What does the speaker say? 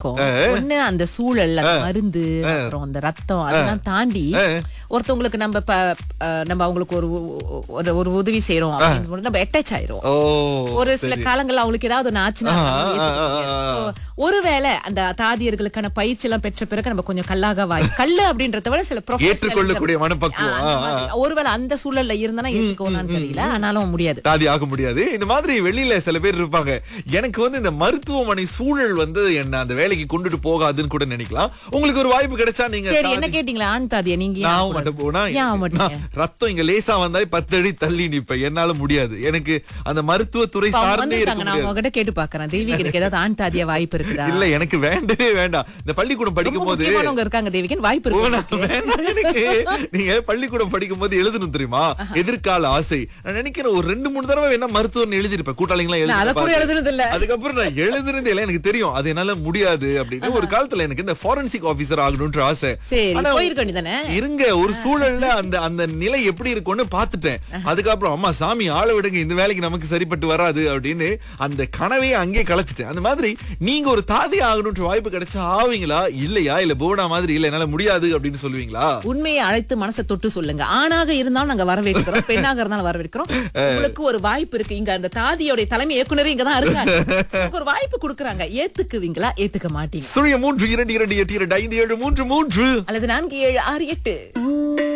இருக்கும் ஒண்ணு அந்த சூழல் அந்த மருந்து அப்புறம் அந்த ரத்தம் அதெல்லாம் தாண்டி ஒருத்தவங்களுக்கு நம்ம இப்ப அஹ், நம்ம அவங்களுக்கு ஒரு ஒரு ஒரு உதவி செய்யறோம் அப்படின்னு போது நம்ம அட்டாச் ஆயிரும் ஓ ஒரு சில காலங்கள்ல அவங்களுக்கு ஏதாவது ஒண்ணு ஆச்சுன்னா ஆ, நம்ம ஆ, ஆ, ஏத்துக்க ஆ, ஆ. முடியாது. So, ஒருவேளை அந்த தாதியர்களுக்கான பயிற்சி எல்லாம் பெற்ற பிறகு நம்ம கொஞ்சம் கல்லாக வாய் கல்லு அப்படின்றத விட சில professionalism. ஏற்றுக்கொள்ளக்கூடிய மனப்பக்குவம். ஆ, அந்த மாதிரி. ஒருவேளை அந்த சூழல்ல இருந்தா ஏத்துக்கோனான்னு தெரியல ஆனாலும் முடியாது தாதி ஆக முடியாது இந்த மாதிரி வெளியில சில பேர் இருப்பாங்க எனக்கு வந்து இந்த மருத்துவமனை சூழல் வந்து என்ன அந்த வேலைக்கு கொண்டுட்டு போகாதுன்னு கூட நினைக்கலாம் உங்களுக்கு ஒரு வாய்ப்பு கிடைச்சா நீங்க சரி என்ன தாதி- கேட்டீங்களா ஆண் தாதியா நீங்க ஏன் நான் ஆகக்கூடாது? மட்டும் போனா ஏன் ஆக மாட்டீங்க நான் ரத்தம் இங்க லேசா வந்தாலே பத்து அடி தள்ளி நிப்பேன் என்னால முடியாது எனக்கு அந்த மருத்துவத்துறை இப்ப அவங்க சார்ந்தே இருக்க வந்திருக்காங்க நான் முடியாது உங்ககிட்ட கேட்டு பாக்குறேன் தேவிக்கு ஏதாவது ஆண் தாதியா வாய்ப்பு இருக்குதா இல்ல எனக்கு வேண்டவே வேண்டாம் இந்த பள்ளிக்கூடம் ரொம்ப படிக்கும் போது முக்கியமானவங்க இருக்காங்க தேவிகன் வாய்ப்பு ஓ, இருக்கு நான் வேண்டாம் எனக்கு நீங்க பள்ளிக்கூடம் படிக்கும் போது எழுதணும் தெரியுமா எதிர்கால ஆசை நான் நினைக்கிறேன் ஒரு ரெண்டு மூணு தடவை என்ன மருத்துவர்னு எழுதிருப்பேன் கூட்டாளிங்களா நான் அதை கூட எழுதி எழுதுனது இல்ல அதுக்கப்புறம் நான் எழுதுனதே இல்ல எனக்கு தெரியும் அது என்னால முடியாது அப்படின்னு ஒரு காலத்துல எனக்கு இந்த ஃபாரன்சிக் ஆபீசர் ஆகணும்ன்ற ஆசை சரி ஆனா போயிருக்க வேண்டியதானே இருங்க ஒரு சூழல்ல அந்த அந்த நிலை எப்படி இருக்கும்னு பாத்துட்டேன் அதுக்கப்புறம் அம்மா சாமி ஆள விடுங்க இந்த வேலைக்கு நமக்கு சரிப்பட்டு வராது அப்படின்னு அந்த கனவையே அங்கேயே கலைச்சிட்டேன் அந்த மாதிரி நீங்க ஒரு தாதி ஆகணும்ன்ற வாய்ப்பு கிடைச்சா ஆவீங்களா இல்லையா இல்ல போனா மாதிரி இல்ல என்னால முடியாது அப்படின்னு சொல்லுவீங்களா உண்மையை அழைத்து மனசை தொட்டு சொல்லுங்க ஆணாக இருந்தாலும் நாங்க வரவேற்கிறோம் பெண்ணாக இருந்தாலும் வரவேற்கிறோம் உங்களுக்கு ஒரு வாய்ப்பு இருக்கு இங்க அந்த தாதியோட தலைமை இயக்குனரே இங்க தான் இருக்காங்க உங்களுக்கு ஒரு வாய்ப்பு கொடுக்குறாங்க ஏத்துக்குவீங்களா ஏத்துக்க மாட்டீங்க சுழிய மூன்று இரண்டு இரண்டு எட்டு இரண்டு ஐந்து ஏழு மூன்று மூன்று அல்லது நான்கு ஏழு ஆறு எட்டு